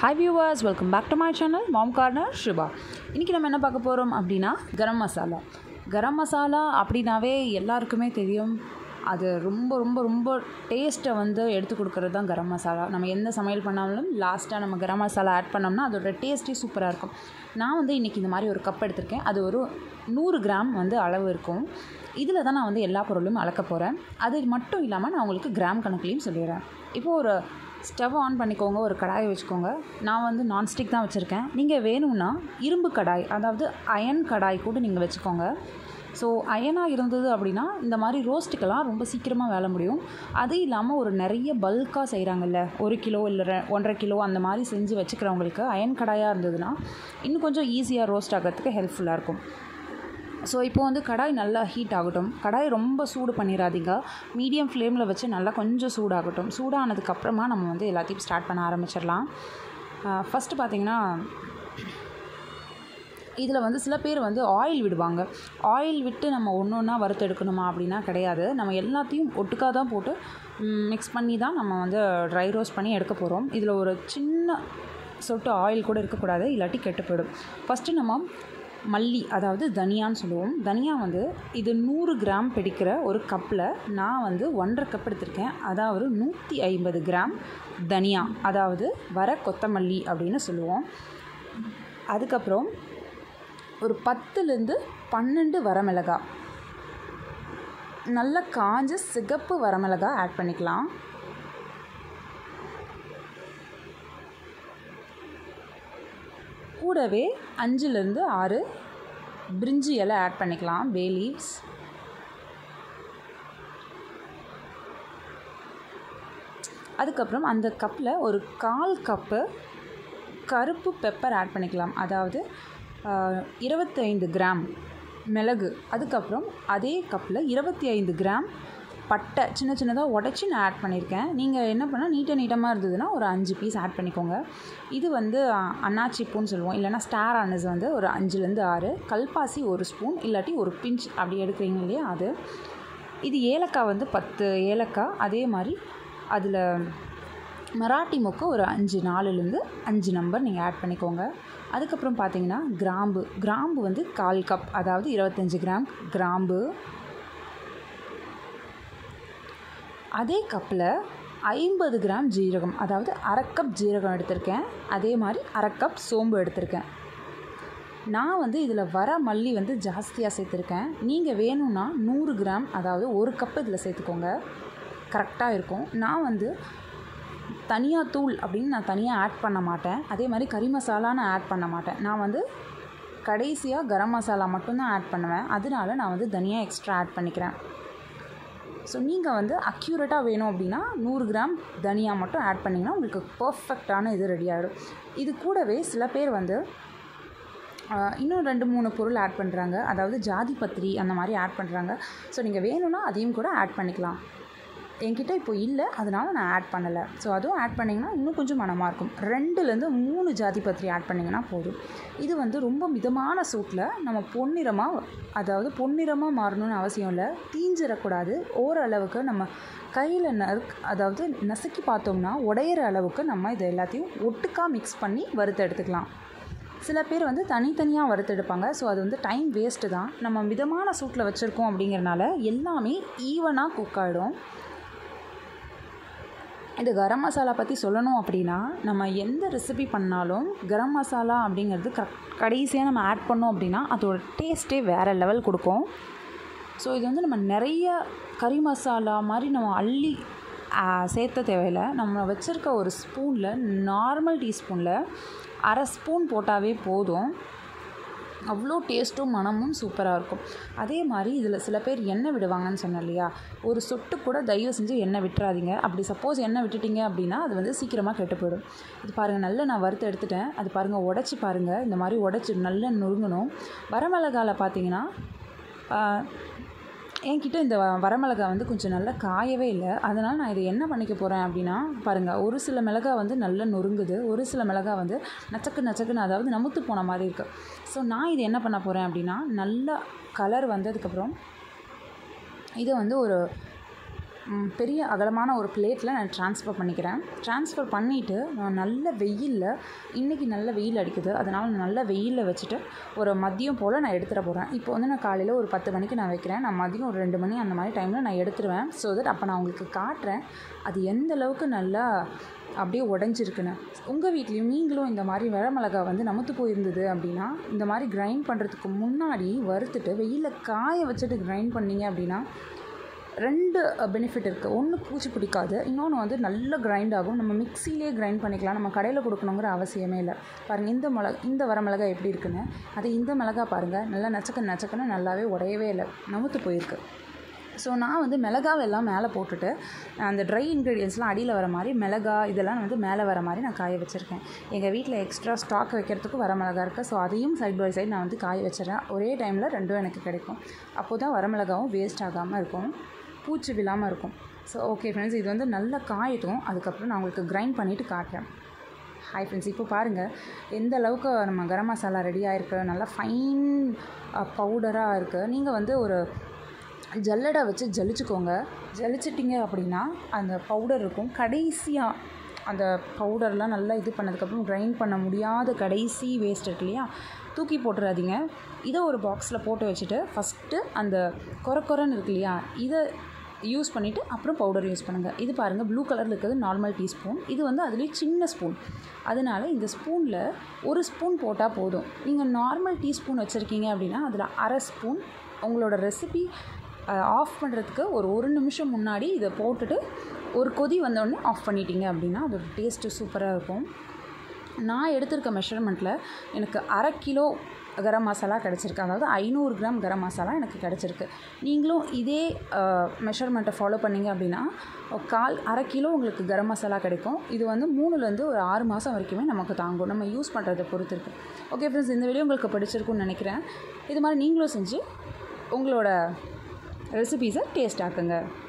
hi viewers welcome back to my channel mom corner Shubha இன்றைக்கி நம்ம என்ன பார்க்க போகிறோம் அப்படின்னா கரம் மசாலா கரம் மசாலா அப்படின்னாவே எல்லாருக்குமே தெரியும் அது ரொம்ப ரொம்ப ரொம்ப டேஸ்ட்டை வந்து எடுத்து கொடுக்கறது தான் கரம் மசாலா நம்ம எந்த சமையல் பண்ணாலும் லாஸ்ட்டாக நம்ம கரம் மசாலா ஆட் பண்ணோம்னா அதோட டேஸ்ட்டே சூப்பராக இருக்கும் நான் வந்து இன்றைக்கி இந்த மாதிரி ஒரு கப் எடுத்திருக்கேன் அது ஒரு நூறு கிராம் வந்து அளவு இருக்கும் இதில் தான் நான் வந்து எல்லா பொருளும் அளக்க போகிறேன் அது மட்டும் இல்லாமல் நான் உங்களுக்கு கிராம் கணக்குலையும் சொல்லிடுறேன் இப்போது ஒரு ஸ்டவ் ஆன் பண்ணிக்கோங்க ஒரு கடாயை வச்சுக்கோங்க நான் வந்து நான்ஸ்டிக் தான் வச்சுருக்கேன் நீங்கள் வேணும்னா இரும்பு கடாய் அதாவது அயன் கடாய் கூட நீங்கள் வச்சுக்கோங்க ஸோ அயனாக இருந்தது அப்படின்னா இந்த மாதிரி ரோஸ்ட்டுக்கெல்லாம் ரொம்ப சீக்கிரமாக வேலை முடியும் அது இல்லாமல் ஒரு நிறைய பல்காக செய்கிறாங்கல்ல ஒரு கிலோ இல்லை ரெ- ஒன்றரை கிலோ அந்த மாதிரி செஞ்சு வச்சுக்கிறவங்களுக்கு அயன் கடாயாக இருந்ததுன்னா இன்னும் கொஞ்சம் ஈஸியாக ரோஸ்ட் ஆகிறதுக்கு ஹெல்ப்ஃபுல்லாக இருக்கும் ஸோ இப்போ வந்து கடாய் நல்லா ஹீட் ஆகட்டும் கடாய் ரொம்ப சூடு பண்ணிடாதீங்க மீடியம் ஃப்ளேமில் வச்சு நல்லா கொஞ்சம் சூடாகட்டும் சூடானதுக்கப்புறமா நம்ம வந்து எல்லாத்தையும் ஸ்டார்ட் பண்ண ஆரம்பிச்சிடலாம் ஃபஸ்ட்டு பார்த்தீங்கன்னா இதில் வந்து சில பேர் வந்து ஆயில் விடுவாங்க ஆயில் விட்டு நம்ம ஒன்று ஒன்றா வறுத்து எடுக்கணுமா அப்படின்னா கிடையாது நம்ம எல்லாத்தையும் ஒட்டுக்காக தான் போட்டு மிக்ஸ் பண்ணி தான் நம்ம வந்து ட்ரை ரோஸ்ட் பண்ணி எடுக்க போகிறோம் இதில் ஒரு சின்ன சொட்டு ஆயில் கூட இருக்கக்கூடாது இல்லாட்டி கெட்டு போயிடும் ஃபஸ்ட்டு நம்ம மல்லி அதாவது தனியான்னு சொல்லுவோம் தனியா வந்து இது நூறு கிராம் பிடிக்கிற ஒரு கப்பில் நான் வந்து ஒன்றரை கப் எடுத்திருக்கேன் அதாவது நூற்றி ஐம்பது கிராம் தனியா அதாவது வர கொத்தமல்லி அப்படின்னு சொல்லுவோம் அதுக்கப்புறம் ஒரு பத்துலேருந்து பன்னெண்டு வரமிளகா நல்ல காஞ்ச சிகப்பு வரமிளகா ஆட் பண்ணிக்கலாம் கூடவே அஞ்சுலேருந்து ஆறு பிரிஞ்சி இலை ஆட் பண்ணிக்கலாம் பே லீவ்ஸ் அதுக்கப்புறம் அந்த கப்பில் ஒரு கால் கப்பு கருப்பு பெப்பர் ஆட் பண்ணிக்கலாம் அதாவது இருபத்தி ஐந்து கிராம் மிளகு அதுக்கப்புறம் அதே கப்பில் இருபத்தி ஐந்து கிராம் பட்டை சின்ன சின்னதாக உடச்சி நான் ஆட் பண்ணியிருக்கேன் நீங்கள் என்ன பண்ணால் நீட்ட நீட்டமாக இருந்ததுன்னா ஒரு அஞ்சு பீஸ் ஆட் பண்ணிக்கோங்க இது வந்து அஹ், அன்னாச்சி பூன்னு சொல்லுவோம் இல்லைன்னா ஸ்டார் அனஸ் வந்து ஒரு அஞ்சுலேருந்து ஆறு கல்பாசி ஒரு ஸ்பூன் இல்லாட்டி ஒரு பிஞ்ச் அப்படி எடுக்கிறீங்க இல்லையா அது இது ஏலக்காய் வந்து பத்து ஏலக்காய் அதே மாதிரி அதில் மராட்டி மொக்கு ஒரு அஞ்சு நாலுலேருந்து அஞ்சு நம்பர் நீங்கள் ஆட் பண்ணிக்கோங்க அதுக்கப்புறம் பார்த்தீங்கன்னா கிராம்பு கிராம்பு வந்து கால் கப் அதாவது இருபத்தஞ்சி கிராம் கிராம்பு அதே கப்பில் ஐம்பது கிராம் ஜீரகம் அதாவது அரை கப் ஜீரகம் எடுத்திருக்கேன் அதே மாதிரி அரை கப் சோம்பு எடுத்திருக்கேன் நான் வந்து இதில் வர மல்லி வந்து ஜாஸ்தியாக சேர்த்துருக்கேன் நீங்கள் வேணும்னா நூறு கிராம் அதாவது ஒரு கப் இதில் சேர்த்துக்கோங்க கரெக்டாக இருக்கும் நான் வந்து தனியாக தூள் அப்படின்னு நான் தனியாக ஆட் பண்ண மாட்டேன் அதே மாதிரி கறி மசாலா நான் ஆட் பண்ண மாட்டேன் நான் வந்து கடைசியாக கரம் மசாலா மட்டும்தான் ஆட் பண்ணுவேன் அதனால நான் வந்து தனியாக எக்ஸ்ட்ரா ஆட் பண்ணிக்கிறேன் ஸோ நீங்கள் வந்து அக்யூரேட்டாக வேணும் அப்படின்னா நூறு கிராம் தனியா மட்டும் ஆட் பண்ணிங்கன்னா உங்களுக்கு பர்ஃபெக்டான இது ரெடி ஆகிடும் இது கூடவே சில பேர் வந்து ஆஹ், இன்னும் ரெண்டு மூணு பொருள் ஆட் பண்ணுறாங்க அதாவது ஜாதி பத்திரி அந்த மாதிரி ஆட் பண்ணுறாங்க ஸோ நீங்கள் வேணும்னா அதையும் கூட ஆட் பண்ணிக்கலாம் என்கிட்ட இப்போ இல்லை அதனால நான் ஆட் பண்ணலை ஸோ அதுவும் ஆட் பண்ணிங்கன்னா இன்னும் கொஞ்சம் மனமாக இருக்கும் ரெண்டுலேருந்து மூணு ஜாதி பத்திரி ஆட் பண்ணிங்கன்னா போதும் இது வந்து ரொம்ப மிதமான சூட்டில் நம்ம பொன்னிறமாக அதாவது பொன்னிறமாக மாறணும்னு அவசியம் இல்லை தீஞ்சிடக்கூடாது ஓரளவுக்கு நம்ம கையில் நறுக் அதாவது நசுக்கி பார்த்தோம்னா உடையிற அளவுக்கு நம்ம இதை எல்லாத்தையும் ஒட்டுக்கா மிக்ஸ் பண்ணி வறுத்து எடுத்துக்கலாம் சில பேர் வந்து தனித்தனியாக வறுத்தெடுப்பாங்க ஸோ அது வந்து டைம் வேஸ்ட்டு தான் நம்ம மிதமான சூட்டில் வச்சுருக்கோம் அப்படிங்கிறனால எல்லாமே ஈவனாக குக் ஆகிடும் இது கரம் மசாலா பற்றி சொல்லணும் அப்படின்னா நம்ம எந்த ரெசிபி பண்ணாலும் கரம் மசாலா அப்படிங்கிறது கரெக்ட் கடைசியாக நம்ம ஆட் பண்ணோம் அப்படின்னா அதோட டேஸ்ட்டே வேறு லெவல் கொடுக்கும் ஸோ இது வந்து நம்ம நிறைய கறி மசாலா மாதிரி நம்ம அள்ளி ஆ, சேர்த்த தேவையில்லை நம்ம வச்சுருக்க ஒரு ஸ்பூனில் நார்மல் டீஸ்பூனில் அரை ஸ்பூன் போட்டாவே போதும் அவ்வளோ டேஸ்ட்டும் மனமும் சூப்பராக இருக்கும் அதே மாதிரி இதில் சில பேர் எண்ணெய் விடுவாங்கன்னு சொன்னேன் இல்லையா ஒரு சொட்டு கூட தயவு செஞ்சு எண்ணெய் விட்டுறாதீங்க அப்படி சப்போஸ் எண்ணெய் விட்டுட்டீங்க அப்படின்னா அது வந்து சீக்கிரமாக கெட்டு போயிடும் இது பாருங்கள் நல்லா நான் வறுத்து எடுத்துட்டேன் அது பாருங்கள் உடச்சி பாருங்கள் இந்த மாதிரி உடச்சி நல்லா நொறுங்கணும் வரமிளகாவில் பார்த்தீங்கன்னா ஆஹ், என்கிட்ட இந்த வ- வரமிளகா வந்து கொஞ்சம் நல்லா காயவே இல்லை அதனால் நான் இதை என்ன பண்ணிக்க போகிறேன் அப்படின்னா பாருங்கள் ஒரு சில மிளகா வந்து நல்லா நொறுங்குது ஒரு சில மிளகா வந்து நச்சக்கு நச்சக்குன்னு அதாவது நமுத்து போன மாதிரி இருக்குது ஸோ நான் இது என்ன பண்ண போகிறேன் அப்படின்னா நல்லா கலர் வந்ததுக்கப்புறம் இதை வந்து ஒரு ம், பெரிய அகலமான ஒரு பிளேட்டில் நான் ட்ரான்ஸ்ஃபர் பண்ணிக்கிறேன் ட்ரான்ஸ்ஃபர் பண்ணிவிட்டு நான் நல்ல வெயிலில் இன்றைக்கி நல்ல வெயில் அடிக்குது அதனால் நான் நல்ல வெயிலில் வச்சுட்டு ஒரு மதியம் போல் நான் எடுத்துகிட்டு போகிறேன் இப்போ வந்து நான் காலையில் ஒரு பத்து மணிக்கு நான் வைக்கிறேன் நான் மதியம் ஒரு ரெண்டு மணி அந்த மாதிரி டைமில் நான் எடுத்துருவேன் ஸோ தட் அப்போ நான் உங்களுக்கு காட்டுறேன் அது எந்த அளவுக்கு நல்லா அப்படியே உடஞ்சிருக்குன்னு உங்கள் வீட்லேயும் நீங்களும் இந்த மாதிரி வரமிளகா வந்து நமத்து போயிருந்தது அப்படின்னா இந்த மாதிரி கிரைண்ட் பண்ணுறதுக்கு முன்னாடி வறுத்துட்டு வெயிலில் காய வச்சுட்டு கிரைண்ட் பண்ணீங்க அப்படின்னா ரெண்டு பெனிஃபிட் இருக்குது ஒன்று பூச்சி பிடிக்காது இன்னொன்று வந்து நல்ல கிரைண்ட் ஆகும் நம்ம மிக்சிலே கிரைண்ட் பண்ணிக்கலாம் நம்ம கடையில் கொடுக்கணுங்கிற அவசியமே இல்லை பாருங்கள் இந்த மிளகா இந்த வர மிளகா எப்படி இருக்குன்னு அது இந்த மிளகா பாருங்கள் நல்லா நச்சக்க நச்சக்குன்னு நல்லாவே உடையவே இல்லை நமுத்து போயிருக்கு ஸோ நான் வந்து மிளகாவெல்லாம் மேலே போட்டுட்டு அந்த ட்ரை இன்க்ரீடியன்ஸ்லாம் அடியில் வர மாதிரி மிளகா இதெல்லாம் வந்து மேலே வர மாதிரி நான் காய வச்சுருக்கேன் எங்கள் வீட்டில் எக்ஸ்ட்ரா ஸ்டாக் வைக்கிறதுக்கு வர மிளகா இருக்குது ஸோ அதையும் சைட் பை சைடு நான் வந்து காய வச்சிடறேன் ஒரே டைமில் ரெண்டும் எனக்கு கிடைக்கும் அப்போ தான் வரமிளகாவும் வேஸ்ட் ஆகாமல் இருக்கும் பூச்சி விழாமல் இருக்கும் ஸோ ஓகே ஃப்ரெண்ட்ஸ் இது வந்து நல்லா காயட்டும் அதுக்கப்புறம் நான் உங்களுக்கு கிரைண்ட் பண்ணிவிட்டு காட்டுறேன் ஹாய் ஃப்ரெண்ட்ஸ் இப்போ பாருங்கள் எந்த அளவுக்கு நம்ம கரம் மசாலா ரெடி ஆகிருக்கு நல்லா ஃபைன் பவுடராக இருக்குது நீங்கள் வந்து ஒரு ஜல்லடை வச்சு ஜலிச்சுக்கோங்க ஜலிச்சிட்டிங்க அப்படின்னா அந்த பவுடர் இருக்கும் கடைசியாக அந்த பவுடர்லாம் நல்லா இது பண்ணதுக்கப்புறம் கிரைண்ட் பண்ண முடியாத கடைசி வேஸ்ட் இருக்கு இல்லையா தூக்கி போட்டுறாதீங்க இதை ஒரு பாக்ஸில் போட்டு வச்சுட்டு ஃபஸ்ட்டு அந்த கொர கொரன்னு இருக்கு இல்லையா இதை யூஸ் பண்ணிவிட்டு அப்புறம் பவுடர் யூஸ் பண்ணுங்கள் இது பாருங்கள் ப்ளூ கலரில் இருக்கிறது நார்மல் டீஸ்பூன் இது வந்து அதுலேயே சின்ன ஸ்பூன் அதனால் இந்த ஸ்பூனில் ஒரு ஸ்பூன் போட்டால் போதும் நீங்கள் நார்மல் டீஸ்பூன் வச்சுருக்கீங்க அப்படின்னா அதில் அரை ஸ்பூன் உங்களோட ரெசிபி ஆஃப் பண்ணுறதுக்கு ஒரு ஒரு நிமிஷம் முன்னாடி இதை போட்டுட்டு ஒரு கொதி வந்தோடனே ஆஃப் பண்ணிட்டீங்க அப்படின்னா அதோட டேஸ்ட்டு சூப்பராக இருக்கும் நான் எடுத்திருக்க மெஷர்மெண்ட்டில் எனக்கு அரை கிலோ கரம் மசாலா கிடச்சிருக்கு அதாவது ஐநூறு கிராம் கரம் மசாலா எனக்கு கிடச்சிருக்கு நீங்களும் இதே மெஷர்மெண்ட்டை ஃபாலோ பண்ணீங்க அப்படின்னா கால் அரை கிலோ உங்களுக்கு கரம் மசாலா கிடைக்கும் இது வந்து மூணுலேருந்து ஒரு ஆறு மாதம் வரைக்குமே நமக்கு தாங்கும் நம்ம யூஸ் பண்ணுறதை பொறுத்து இருக்குது ஓகே ஃப்ரெண்ட்ஸ் இந்த வீடியோ உங்களுக்கு பிடிச்சிருக்குன்னு நினைக்கிறேன் இது மாதிரி நீங்களும் செஞ்சு உங்களோட ரெசிபீஸை டேஸ்ட் ஆக்குங்க